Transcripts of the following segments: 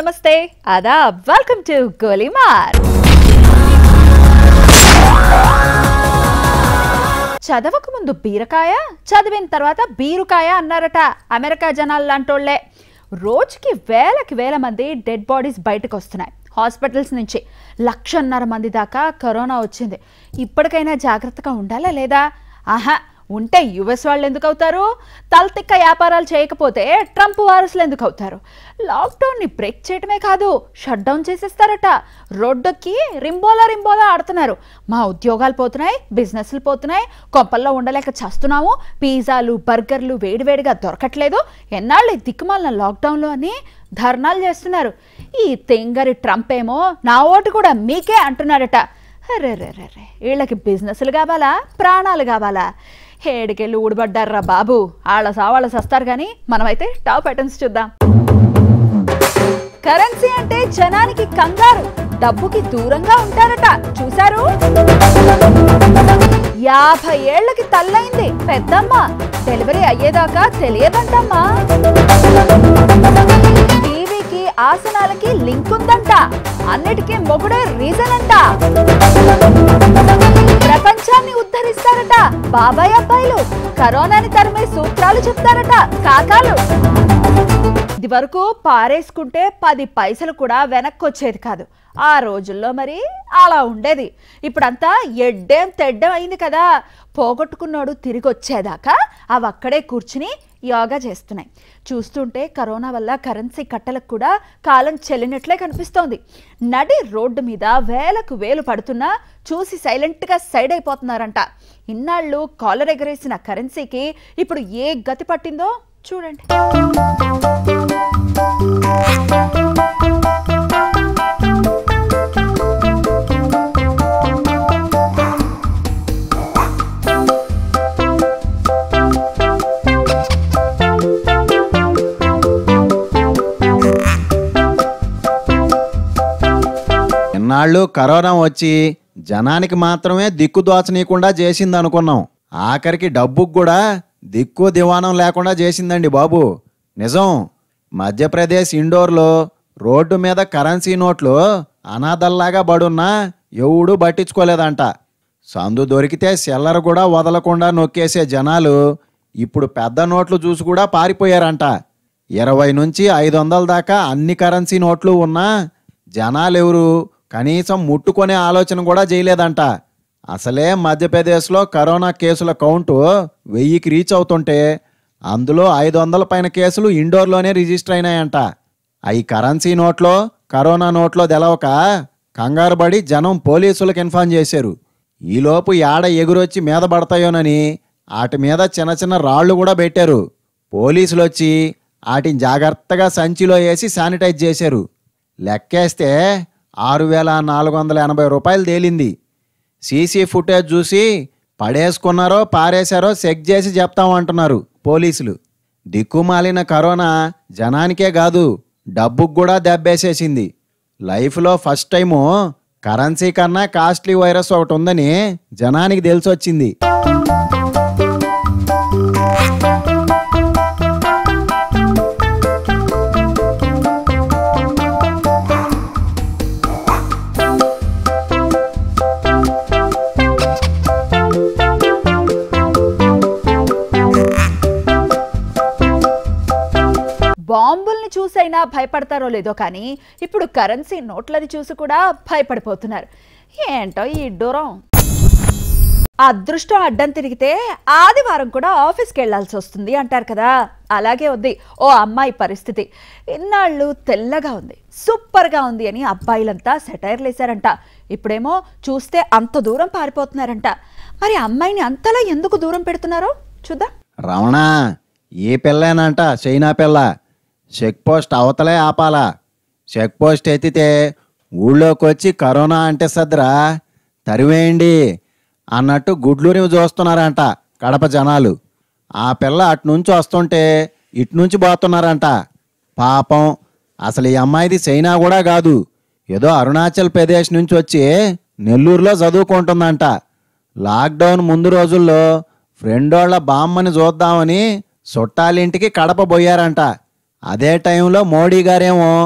నమస్తే ఆదాబ్ welcome to Golimaar చదవక ముందు బీరకాయ చదివిన తర్వాత బీరుకాయ అన్నారట అమెరికా జనాలు లాంటోళ్లే రోజుకి వేలకి వేల మంది డెడ్ బాడీస్ బయటకు వస్తున్నాయి హాస్పిటల్స్ నుంచి లక్షన్నర మంది దాకా కరోనా వచ్చింది ఇప్పటికైనా జాగ్రత్తగా ఉండాలా లేదా ఆహా ఉంటే యుఎస్ వాళ్ళు ఎందుకు అవుతారు తలతిక్క వ్యాపారాలు చేయకపోతే ట్రంప్ వారసులు ఎందుకు అవుతారు లాక్డౌన్ని బ్రేక్ చేయడమే కాదు షట్ డౌన్ చేసేస్తారట రోడ్డుకి రింబోలా రింబోలా ఆడుతున్నారు మా ఉద్యోగాలు పోతున్నాయి బిజినెస్లు పోతున్నాయి కొంపల్లో ఉండలేక చస్తున్నాము పిజ్జాలు బర్గర్లు వేడివేడిగా దొరకట్లేదు ఎన్నాళ్ళు ఈ దిక్కుమాలిన లాక్డౌన్లో అని ధర్నాలు చేస్తున్నారు ఈ తెంగరి ట్రంప్ ఏమో నా ఓటు కూడా మీకే అంటున్నారట అరే రే రే రే వీళ్ళకి బిజినెస్లు కావాలా ప్రాణాలు కావాలా హేడికెళ్ళి ఊడిపడ్డారా బాబు వాళ్ళ సావాళ్ళ సస్తారు కానీ మనమైతే టాప్ ఐటమ్స్ చూద్దాం కరెన్సీ అంటే జనానికి కంగారు డబ్బుకి దూరంగా ఉంటారట చూశారు యాభై ఏళ్లకి తల్లైంది పెద్దమ్మ డెలివరీ అయ్యేదాకా తెలియదంటమ్మా టీవీకి ఆసనాలకి లింక్ ఉందంట అన్నిటికీ మొగుడే రీజన్ అంట ప్రపంచాన్ని ఉద్ధరిస్తారట బాబాయ్ అబ్బాయిలు కరోనాని తరిమే సూత్రాలు చెప్తారట కాకాలు ఇది వరకు పారేసుకుంటే పది పైసలు కూడా వెనక్కి వచ్చేది కాదు ఆ రోజుల్లో మరి అలా ఉండేది ఇప్పుడంతా ఎడ్డేం తెడ్డం అయింది కదా పోగొట్టుకున్నాడు తిరిగి వచ్చేదాకా అవి అక్కడే కూర్చుని యోగా చేస్తున్నాయి చూస్తుంటే కరోనా వల్ల కరెన్సీ కట్టలకు కూడా కాలం చెల్లినట్లే కనిపిస్తోంది నడి రోడ్డు మీద వేలకు వేలు పడుతున్నా చూసి సైలెంట్గా సైడ్ అయిపోతున్నారంట ఇన్నాళ్ళు కాలర్ ఎగరేసిన కరెన్సీకి ఇప్పుడు ఏ గతి పట్టిందో చూడండి ఇన్నాళ్ళు కరోనా వచ్చి జనానికి మాత్రమే దిక్కు దోచనీయకుండా చేసింది అనుకున్నాం ఆఖరికి డబ్బుకు కూడా దిక్కు దివాణం లేకుండా చేసిందండి బాబు నిజం మధ్యప్రదేశ్ ఇండోర్లో రోడ్డు మీద కరెన్సీ నోట్లు అనాథల్లాగా బడున్నా ఎవడూ పట్టించుకోలేదంట సందు దొరికితే సెల్లర్ కూడా వదలకుండా నొక్కేసే జనాలు ఇప్పుడు పెద్ద నోట్లు చూసి కూడా పారిపోయారంట ఇరవై నుంచి ఐదు వందల దాకా అన్ని కరెన్సీ నోట్లు ఉన్నా జనాలెవరు కనీసం ముట్టుకునే ఆలోచన కూడా చేయలేదంట అసలే మధ్యప్రదేశ్లో కరోనా కేసుల కౌంటు వెయ్యికి రీచ్ అవుతుంటే అందులో ఐదు వందల పైన కేసులు ఇండోర్లోనే రిజిస్టర్ అయినాయంట అవి కరెన్సీ నోట్లో కరోనా నోట్లో తెలవక కంగారు పడి జనం పోలీసులకు ఇన్ఫార్మ్ చేశారు ఈలోపు యాడ ఎగురొచ్చి మీద పడతాయోనని వాటి మీద చిన్న చిన్న రాళ్ళు కూడా పెట్టారు పోలీసులు వచ్చి వాటిని జాగ్రత్తగా సంచిలో వేసి శానిటైజ్ చేశారు లెక్కేస్తే ఆరు వేల నాలుగు వందల ఎనభై రూపాయలు తేలింది సీసీ ఫుటేజ్ చూసి పడేసుకున్నారో పారేశారో చెక్ చేసి చెప్తామంటున్నారు పోలీసులు దిక్కుమాలిన కరోనా జనానికే కాదు డబ్బుకు కూడా దెబ్బేసేసింది లైఫ్లో ఫస్ట్ టైము కరెన్సీ కన్నా కాస్ట్లీ వైరస్ ఒకటి ఉందని జనానికి తెలిసొచ్చింది బాంబుల్ని చూసైనా భయపడతారో లేదో కానీ ఇప్పుడు కరెన్సీ నోట్లని చూసి కూడా భయపడిపోతున్నారు ఏంటో ఈ డూరం అదృష్టం అడ్డం తిరిగితే ఆదివారం కూడా ఆఫీస్కి వెళ్ళాల్సి వస్తుంది అంటారు కదా అలాగే ఉంది ఓ అమ్మాయి పరిస్థితి ఇన్నాళ్ళు తెల్లగా ఉంది సూపర్గా ఉంది అని అబ్బాయిలంతా సెటైర్లు వేశారంట ఇప్పుడేమో చూస్తే అంత దూరం పారిపోతున్నారంట మరి అమ్మాయిని అంతలా ఎందుకు దూరం పెడుతున్నారో చూద్దాం రమణ ఏ పిల్లేనంట చైనా పిల్ల చెక్ పోస్ట్ అవతలే ఆపాలా చెక్ పోస్ట్ ఎత్తితే ఊళ్ళోకి వచ్చి కరోనా అంటే సద్రా తరివేయండి అన్నట్టు గుడ్లూరి చూస్తున్నారంట కడప జనాలు ఆ పిల్ల అటు నుంచి వస్తుంటే ఇటు నుంచి పోతున్నారంట పాపం అసలు ఈ అమ్మాయిది చైనా కూడా కాదు ఏదో అరుణాచల్ ప్రదేశ్ నుంచి వచ్చి నెల్లూరులో చదువుకుంటుందంట లాక్డౌన్ ముందు రోజుల్లో ఫ్రెండోళ్ళ బామ్మని చూద్దామని చుట్టాలింటికి కడప పోయారంట అదే టైంలో మోడీ గారేమో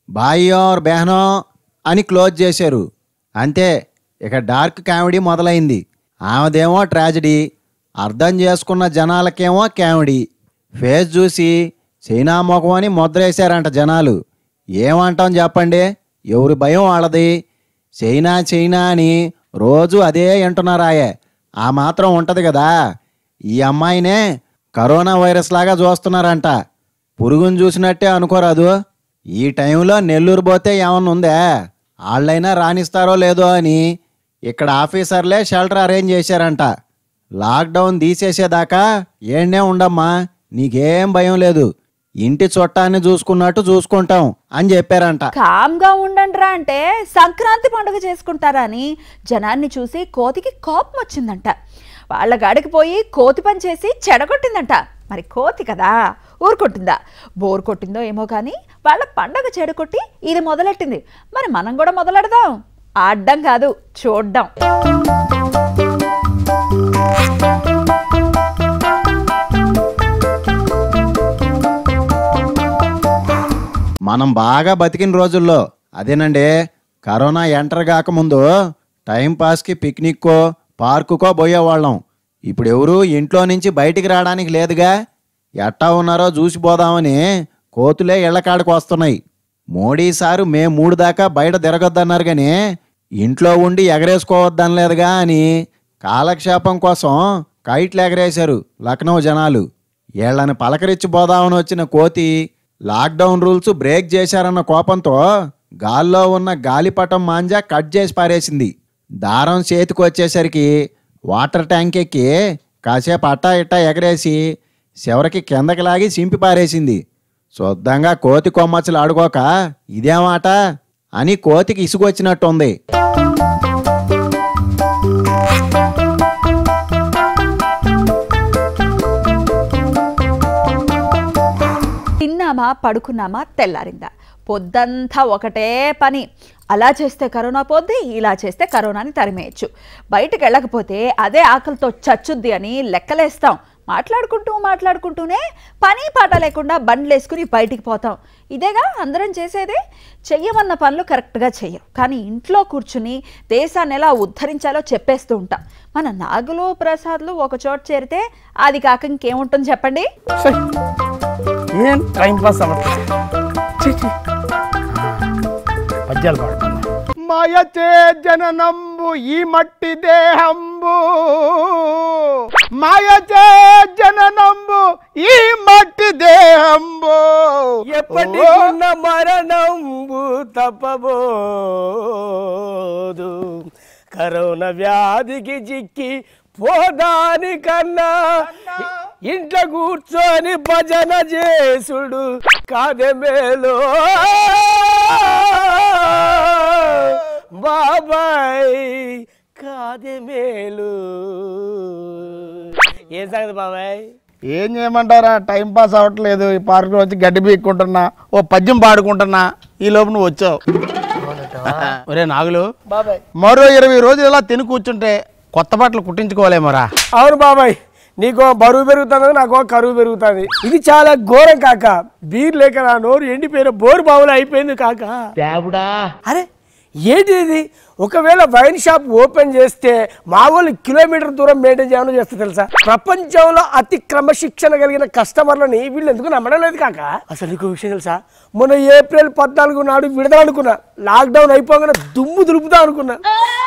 బాయ్యో ఆర్ బెహనో అని క్లోజ్ చేశారు అంతే ఇక డార్క్ కామెడీ మొదలైంది ఆమెదేమో ట్రాజడీ అర్థం చేసుకున్న జనాలకేమో కామెడీ ఫేస్ చూసి చైనా ముఖం అని ముద్రేశారంట జనాలు ఏమంటాం చెప్పండి ఎవరి భయం వాళ్ళది చైనా చైనా అని రోజు అదే వింటున్నారాయే ఆ మాత్రం ఉంటది కదా ఈ అమ్మాయినే కరోనా వైరస్ లాగా చూస్తున్నారంట పురుగును చూసినట్టే అనుకోరాదు ఈ టైంలో నెల్లూరు పోతే ఏమన్నా ఉందే వాళ్ళైనా రాణిస్తారో లేదో అని ఇక్కడ ఆఫీసర్లే షెల్టర్ అరేంజ్ చేశారంట లాక్డౌన్ తీసేసేదాకా ఏండే ఉండమ్మా నీకేం భయం లేదు ఇంటి చుట్టాన్ని చూసుకున్నట్టు చూసుకుంటాం అని చెప్పారంట కామ్గా ఉండండిరా అంటే సంక్రాంతి పండుగ చేసుకుంటారా అని జనాన్ని చూసి కోతికి కోపం వచ్చిందంట వాళ్ళ గాడికి పోయి కోతి పని చేసి చెడగొట్టిందంట మరి కోతి కదా ఊరుకొట్టిందా బోర్ కొట్టిందో ఏమో కానీ వాళ్ళ పండగ చెడగొట్టి ఇది మొదలెట్టింది మరి మనం కూడా మొదలెడదాం ఆడ్డం కాదు చూడ్డం మనం బాగా బతికిన రోజుల్లో అదేనండి కరోనా ఎంటర్ కాకముందు టైం పాస్కి పిక్నిక్కో పార్కుకో పోయేవాళ్ళం ఇప్పుడు ఎవరు ఇంట్లో నుంచి బయటికి రావడానికి లేదుగా ఎట్టా ఉన్నారో చూసిపోదామని కోతులే ఇళ్లకాడికి వస్తున్నాయి మోడీ సారు మే మూడు దాకా బయట తిరగొద్దన్నారు కానీ ఇంట్లో ఉండి ఎగరేసుకోవద్దనలేదుగా అని కాలక్షేపం కోసం కైట్లు ఎగరేశారు లక్నో జనాలు వీళ్ళని పలకరించి పోదామని వచ్చిన కోతి లాక్డౌన్ రూల్స్ బ్రేక్ చేశారన్న కోపంతో గాల్లో ఉన్న గాలిపటం మాంజా కట్ చేసి పారేసింది దారం చేతికి వచ్చేసరికి వాటర్ ట్యాంక్ ఎక్కి కాసేపు అట్టా ఇట్టా ఎగరేసి చివరికి కిందకి లాగి సింపి పారేసింది శుద్ధంగా కోతి కొమ్మచ్చలు ఆడుకోక ఇదేమాట అని కోతికి ఇసుగొచ్చినట్టుంది తిన్నామా పడుకున్నామా తెల్లారిందా పొద్దంతా ఒకటే పని అలా చేస్తే కరోనా పోద్ది ఇలా చేస్తే కరోనాని తరిమేయచ్చు బయటకు వెళ్ళకపోతే అదే ఆకలితో చచ్చుద్ది అని లెక్కలేస్తాం మాట్లాడుకుంటూ మాట్లాడుకుంటూనే పని పాట లేకుండా బండ్లేసుకుని బయటికి పోతాం ఇదేగా అందరం చేసేదే చెయ్యమన్న పనులు కరెక్ట్గా చెయ్యం కానీ ఇంట్లో కూర్చుని దేశాన్ని ఎలా ఉద్ధరించాలో చెప్పేస్తూ ఉంటాం మన నాగులు ప్రసాద్లు ఒక చోట చేరితే అది కాక ఇంకేముంటుంది చెప్పండి ఛీ! ఏం టైం పాస్ అవ్వట్లేదు ఛీ, ఛీ. పద్యాలు పాడుతున్నా మాయచే జననంబు ఈ మట్టి దేహంబు మాయచే జననంబు ఈ మట్టి దేహంబు ఎప్పటికున్న మరణంబు తప్పబోదు కరోనా వ్యాధికి చిక్కి పోదాని కన్నా ఇంట్లో కూర్చొని భజన చేసుడు కాదే మేలు బాబాయ్ కాదే మేలు ఏం సంగతి బాబాయ్ ఏం చేయమంటారా టైం పాస్ అవ్వట్లేదు ఈ పార్కులో వచ్చి గడ్డి బీక్కుంటున్నా ఓ పద్యం పాడుకుంటున్నా ఈ లోపు నువ్వు వచ్చావు ఒరే నాగులు బాబాయ్ మరో ఇరవై రోజులు ఇలా తిని కూర్చుంటే కొత్త బట్టలు కుట్టించుకోలేమరా అవును బాబాయ్ నీకో బరువు పెరుగుతుంది నాకో కరువు పెరుగుతుంది ఇది చాలా ఘోరం కాక బీర్ లేక నా నోరు ఎండిపోయిన బోరు బావులు అయిపోయింది కాక అరే ఏంటి ఇది ఒకవేళ వైన్ షాప్ ఓపెన్ చేస్తే మా వాళ్ళు కిలోమీటర్ దూరం మెయింటైన్ చేయడం చేస్తే తెలుసా ప్రపంచంలో అతి క్రమశిక్షణ కలిగిన కస్టమర్లని వీళ్ళు ఎందుకు నమ్మడం లేదు కాక అసలు నీకు విషయం తెలుసా మొన్న ఏప్రిల్ పద్నాలుగు నాడు విడుదల అనుకున్నా లాక్డౌన్ అయిపోగానే దుమ్ము దులుపుతా అనుకున్నా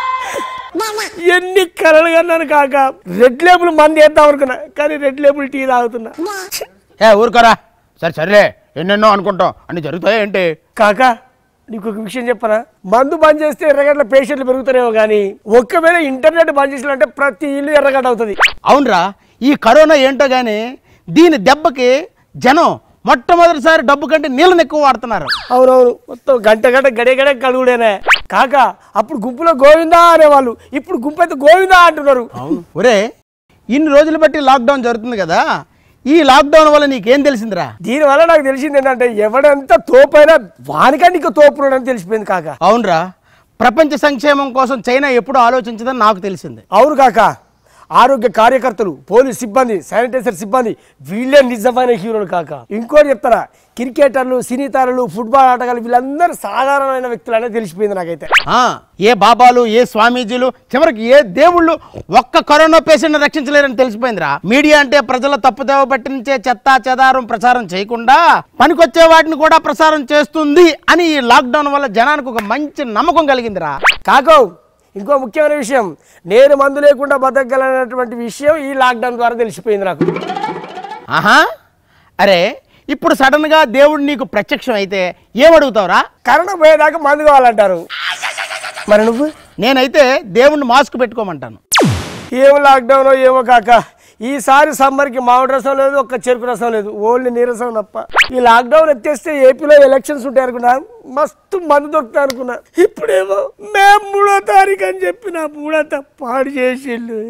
ఎన్ని కలలు కన్నాను కాక రెడ్ లేబుల్ మంది వేద్దాం అనుకున్నా కానీ రెడ్ లేబుల్ టీ తాగుతున్నా ఏ ఊరుకోరా సరే సరేలే ఎన్నెన్నో అనుకుంటాం అన్ని జరుగుతాయి ఏంటి కాక నీకు ఒక విషయం చెప్పనా మందు బంద్ చేస్తే ఎర్రగడ్డల పేషెంట్లు పెరుగుతారేమో కానీ ఒక్కవేళ ఇంటర్నెట్ బంద్ చేసినంటే ప్రతి ఇల్లు ఎర్రగడ్డ అవుతుంది అవునరా ఈ కరోనా ఏంటో కానీ దీని దెబ్బకి జనం మొట్టమొదటిసారి డబ్బు కంటే నీళ్ళని ఎక్కువ వాడుతున్నారు అవునవును మొత్తం గంట గంట గడే గడే కడుగుడేనే కాక అప్పుడు గుంపులో గోవిందా అనేవాళ్ళు ఇప్పుడు గుంపు అయితే గోవిందా అంటున్నారు ఒరే ఇన్ని రోజులు బట్టి లాక్డౌన్ జరుగుతుంది కదా ఈ లాక్డౌన్ వల్ల నీకేం తెలిసిందిరా దీనివల్ల నాకు తెలిసింది ఏంటంటే ఎవడంతా తోపైనా వానికంటే ఇంకా తోపున్నాడని తెలిసిపోయింది కాక అవునరా ప్రపంచ సంక్షేమం కోసం చైనా ఎప్పుడు ఆలోచించదని నాకు తెలిసింది అవును కాక ఆరోగ్య కార్యకర్తలు పోలీస్ సిబ్బంది శానిటైజర్ సిబ్బంది వీళ్ళే నిజమైన హీరోలు కాక ఇంకోటి చెప్తారా క్రికెటర్లు సినీ తారలు ఫుట్బాల్ ఆటగాళ్ళు వీళ్ళందరూ సాధారణమైన వ్యక్తులు అనేది తెలిసిపోయింది నాకైతే ఆ, ఏ బాబాలు ఏ స్వామీజీలు చివరికి ఏ దేవుళ్ళు ఒక్క కరోనా పేషెంట్ రక్షించలేరని తెలిసిపోయిందిరా మీడియా అంటే ప్రజల తప్పుదేవ పట్టించే చెత్త చెదారం ప్రసారం చేయకుండా పనికొచ్చే వాటిని కూడా ప్రసారం చేస్తుంది అని ఈ లాక్డౌన్ వల్ల జనానికి ఒక మంచి నమ్మకం కలిగిందిరా కాకో ఇంకో ముఖ్యమైన విషయం నేను మందు లేకుండా బతకగలనటువంటి విషయం ఈ లాక్డౌన్ ద్వారా తెలిసిపోయింది నాకు ఆహా అరే ఇప్పుడు సడన్ గా దేవుడు నీకు ప్రత్యక్షం అయితే ఏమడుగుతావురా కరోనా పోయేదాకా మందు కావాలంటారు మరి నువ్వు నేనైతే దేవుణ్ణి మాస్క్ పెట్టుకోమంటాను ఏం లాక్డౌన్ ఏమో కాక ఈసారి సమ్మర్కి మామిడి రసం లేదు ఒక్క చెరుకు రసం లేదు ఓన్లీ నీరసం తప్ప ఈ లాక్డౌన్ ఎత్తేస్తే ఏపీలో ఎలక్షన్స్ ఉంటాయి అనుకున్నా మస్తు మందు దొరుకుతాయి అనుకున్నా ఇప్పుడేమో మే మూడో తారీఖు అని చెప్పి నా మూడంతా పాడు చేసిండు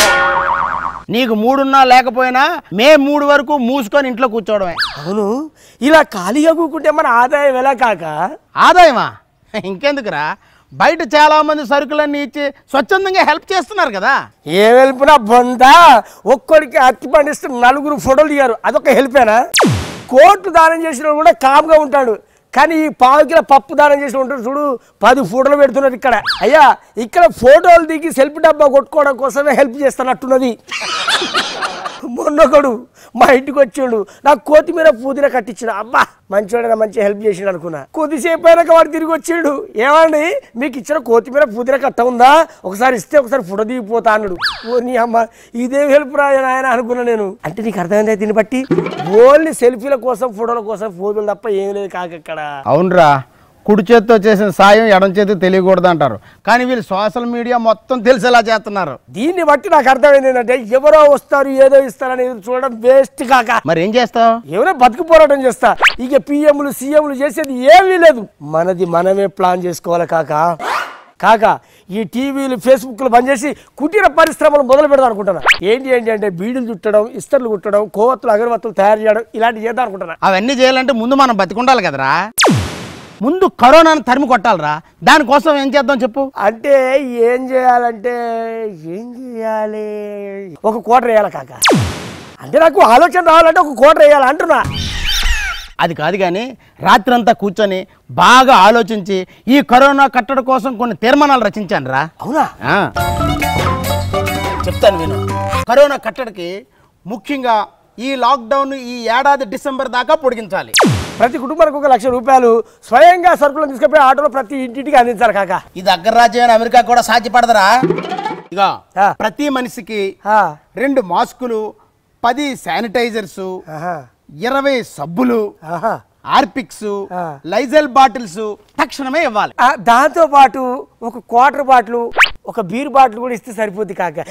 నీకు మూడున్నా లేకపోయినా మే మూడు వరకు మూసుకొని ఇంట్లో కూర్చోవడమే అవును ఇలా ఖాళీగా కూకుంటే మన ఆదాయం ఎలా కాక ఆదాయమా ఇంకెందుకురా బయట చాలా మంది సరుకులన్నీ ఇచ్చి స్వచ్ఛందంగా హెల్ప్ చేస్తున్నారు కదా ఏ వెల్పునా బొంద ఒక్కడికి అత్తి పండిస్తే నలుగురు ఫోటోలు దిగారు అదొక హెల్పేనా కోట్లు దానం చేసిన వాడు కూడా కామ్గా ఉంటాడు కానీ ఈ పావు కిలో పప్పు దానం చేసిన ఉంటాడు చూడు పది ఫోటోలు పెడుతున్నారు ఇక్కడ అయ్యా ఇక్కడ ఫోటోలు దిగి సెల్ఫీ డబ్బా కొట్టుకోవడం కోసమే హెల్ప్ చేస్తున్నట్టున్నది మొన్నొకడు మా ఇంటికి వచ్చిండు నాకు కొత్తిమీర పుదీనా కట్టించిన అబ్బా మంచివాడైనా మంచి హెల్ప్ చేసిండు అనుకున్నా కొద్దిసేపు అయినాక వాడు తిరిగి వచ్చిండు ఏమండి మీకు ఇచ్చిన కొత్తిమీర పుదీనా కట్ట ఉందా ఒకసారి ఇస్తే ఒకసారి ఫోటో దిగిపోతా అన్నాడు ఓ నీ అమ్మ ఇదే హెల్ప్ రా ఆయన అనుకున్నా నేను అంటే నీకు అర్థమైందా దీన్ని బట్టి ఓన్లీ సెల్ఫీల కోసం ఫోటోల కోసం ఫోటోలు తప్ప ఏం లేదు కాకక్కడ అవునరా కుడి చేత్తో చేసిన సాయం ఎడం చేతి తెలియకూడదు అంటారు కానీ వీళ్ళు సోషల్ మీడియా మొత్తం తెలిసేలా చేస్తున్నారు దీన్ని బట్టి నాకు అర్థమైంది ఏంటంటే ఎవరో వస్తారు ఏదో ఇస్తారని ఎదురు చూడడం వేస్ట్ కాక మరి ఏం చేస్తావు ఎవరో బతుకు పోరాటం చేస్తా ఇక పిఎంలు సీఎంలు చేసేది ఏమీ లేదు మనది మనమే ప్లాన్ చేసుకోవాలి కాక కాక ఈ టీవీలు ఫేస్బుక్లు బంద్ చేసి కుటీర పరిశ్రమలు మొదలు పెడదాం అనుకుంటున్నా ఏంటి ఏంటి అంటే బీడులు చుట్టడం ఇస్తర్లు కుట్టడం కోవత్తులు అగరవత్తులు తయారు చేయడం ఇలాంటివి చేద్దాం అనుకుంటున్నా అవన్నీ చేయాలంటే ముందు మనం బతికుండాలి కదరా ముందు కరోనాను తరిమి కొట్టాలరా దానికోసం ఏం చేద్దాం చెప్పు అంటే ఏం చేయాలంటే ఏం చేయాలి ఒక కోటర్ వేయాలి కాక అంటే నాకు ఆలోచన రావాలంటే ఒక కోటర్ వేయాలి అంటున్నా అది కాదు కానీ రాత్రంతా కూర్చొని బాగా ఆలోచించి ఈ కరోనా కట్టడి కోసం కొన్ని తీర్మానాలు రచించాను రా అవునా చెప్తాను విను కరోనా కట్టడికి ముఖ్యంగా ఈ లాక్డౌన్ ఈ ఏడాది డిసెంబర్ దాకా పొడిగించాలి ప్రతి కుటుంబానికి ఒక లక్ష రూపాయలు స్వయంగా సరుకులను తీసుకుపోయి ఆటోలో ప్రతి ఇంటింటికి అందించాలి కాక ఇది అగ్రరాజ్యమైన అమెరికా కూడా సాధ్యపడదరా ఇక ఆ. ప్రతి మనిషికి ఆ, రెండు మాస్కులు పది శానిటైజర్స్ ఆహా, ఇరవై సబ్బులు ఆహా. ఆర్పిక్స్ ఆ. లైజల్ బాటిల్స్ తక్షణమే ఇవ్వాలి ఆ, దాంతో పాటు ఒక క్వార్టర్ బాటిల్ ఒక బీర్ బాటిల్ కూడా ఇస్తే సరిపోద్ది కాక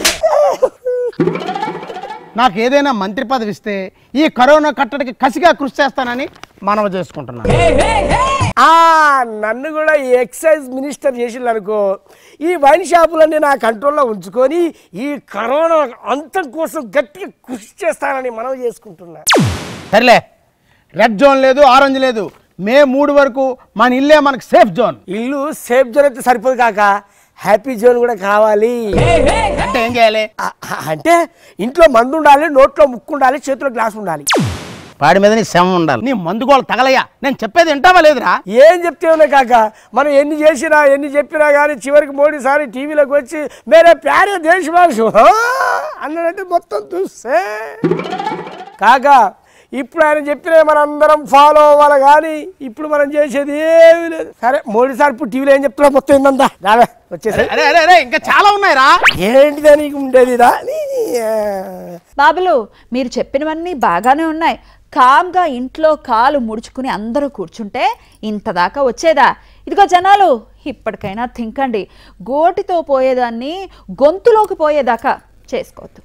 నాకు ఏదైనా మంత్రి పదవి ఇస్తే ఈ కరోనా కట్టడికి కసిగా కృషి చేస్తానని మనవి చేసుకుంటున్నాను ఆ నన్ను కూడా ఈ ఎక్సైజ్ మినిస్టర్ చేసిండు అనుకో ఈ వైన్ షాపులన్నీ నా కంట్రోల్లో ఉంచుకొని ఈ కరోనా అంతం కోసం గట్టిగా కృషి చేస్తానని మనం చేసుకుంటున్నా సరేలే రెడ్ జోన్ లేదు ఆరెంజ్ లేదు మే మూడు వరకు మన ఇల్లే మనకు సేఫ్ జోన్ ఇల్లు సేఫ్ జోన్ అయితే సరిపోదు కాక హ్యాపీ జోన్ కూడా కావాలి అంటే ఏం చేయాలి ఆ, ఆ, అంటే ఇంట్లో మందు ఉండాలి నోట్లో ముక్కు ఉండాలి చేతిలో గ్లాస్ ఉండాలి వాడి మీద నీ శ్రమ ఉండాలి నీ మందుగోలు తగలయ్యా నేను చెప్పేది వింటావా లేదురా ఏం చెప్తే ఉన్నాయి కాక మనం ఎన్ని చేసినా ఎన్ని చెప్పినా కానీ చివరికి మోడీ సారి టీవీలోకి వచ్చి మేరే ప్యారే దేశవాసు అన్నాడంటే మొత్తం చూస్తే కాక ఇప్పుడు ఆయన చెప్పిన మనందరం ఫాలో అవ్వాలి కానీ ఇప్పుడు మనం చేసేది ఏమీ లేదు సరే మోడీ సార్ ఇప్పుడు టీవీలో ఏం చెప్తున్నా మొత్తం ఏందంతా రావే వచ్చేసి అరే అరే అరే ఇంకా చాలా ఉన్నాయిరా ఏంటిదా నీకు ఉండేది రా నీ, ఆ. బాబులు మీరు చెప్పినవన్నీ బాగానే ఉన్నాయి కామ్గా ఇంట్లో కాలు ముడుచుకుని అందరూ కూర్చుంటే ఇంత దాకా వచ్చేదా ఇదిగో జనాలు ఇప్పటికైనా తింకండి గోటితో పోయేదాన్ని గొంతులోకి పోయేదాకా చేసుకోవద్దు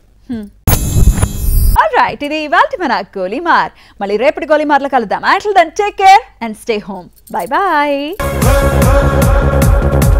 రైట్ ఇది ఇవాళ మన గోలీమార్ మళ్ళీ రేపటి గోలీమార్లో కలుద్దాం అట్లా then take care and stay home bye bye